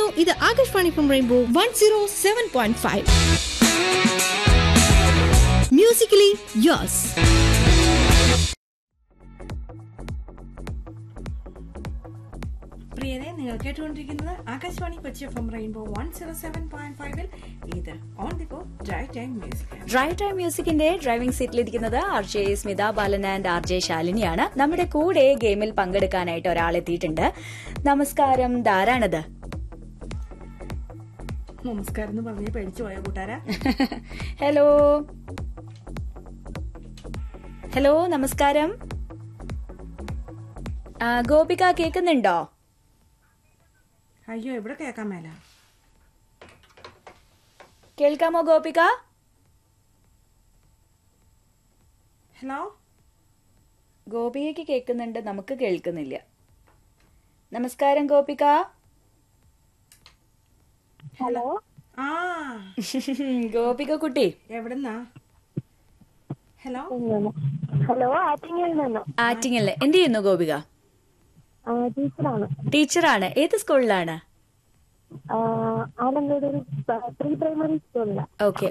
ഇത് Akashvani from rainbow one zero seven point five musically യോസ് പ്രിയരെ നിങ്ങൾ കേട്ടുകൊണ്ടിരിക്കുന്നത് Akashvani Kochi F M rainbow one zero seven point ഫൈവിൽ ഇത് on the go drive time music drive time മ്യൂസിക്കിന്റെ ഡ്രൈവിംഗ് സീറ്റിലിരിക്കുന്നത് R J Smitha Balan and R J ശാലിനിയാണ് നമ്മുടെ കൂടെ ഗെയിമിൽ പങ്കെടുക്കാനായിട്ട് ഒരാൾ എത്തിയിട്ടുണ്ട് നമസ്കാരം ധാരാണത് നമസ്കാരം എന്ന് പറഞ്ഞ് പേടിച്ചു പോയ കൂട്ടാരാ ഹലോ ഹലോ നമസ്കാരം ആ, ഗോപിക കേൾക്കുന്നുണ്ടോ അയ്യോ എവിടെ കേൾക്കാൻ മേല കേൾക്കാമോ ഗോപിക ഹലോ ഗോപികയ്ക്ക് കേൾക്കുന്നുണ്ട് നമുക്ക് കേൾക്കുന്നില്ല നമസ്കാരം ഗോപിക ഹലോ ആ ഗോപിക കുട്ടി എവിടെന്നാ ഹലോ ഹലോ ആറ്റിങ്ങിൽ നിന്നോ ആറ്റിങ്ങല്ലേ എന്ത് ചെയ്യുന്നു ഗോപിക ആ, ടീച്ചറാണ് ടീച്ചറാണ് ഏത് സ്കൂളിലാണ് ആ, ആലങ്കോട് ഒരു പ്രീ പ്രൈമറി സ്കൂളിലാണ് ഓക്കെ